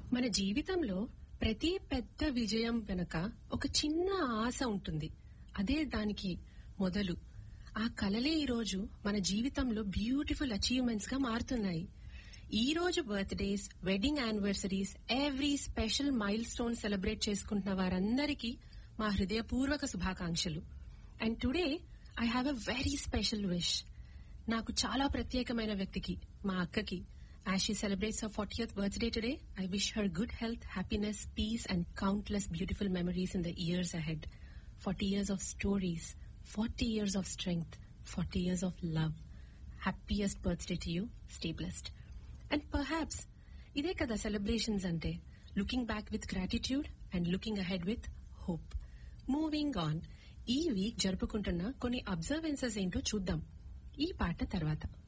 మన జీవితంలో ప్రతి పెద్ద విజయం వెనక ఒక చిన్న ఆశ ఉంటుంది అదే దానికి మొదలు ఆ కలలే ఈ రోజు మన జీవితంలో బ్యూటిఫుల్ అచీవ్మెంట్స్ గా మారుతున్నాయి ఈ రోజు birthdays wedding anniversaries every special milestone celebrate చేసుకుంటున్న వారందరికీ మా హృదయపూర్వక శుభాకాంక్షలు and today I have a very special wish నాకు చాలా ప్రత్యేకమైన వ్యక్తికి మా అక్కకి as she celebrates her fortieth birthday today I wish her good health happiness peace and countless beautiful memories in the years ahead forty years of stories forty years of strength forty years of love happiest birthday to you stay blessed and perhaps ఇదే కదా celebrations అంటే looking back with gratitude and looking ahead with hope moving on ఈ week జరుపుకుంటున్న కొన్ని అబ్జర్వెన్సెస్ ఏంటో చూద్దాం ఈ పాట తర్వాత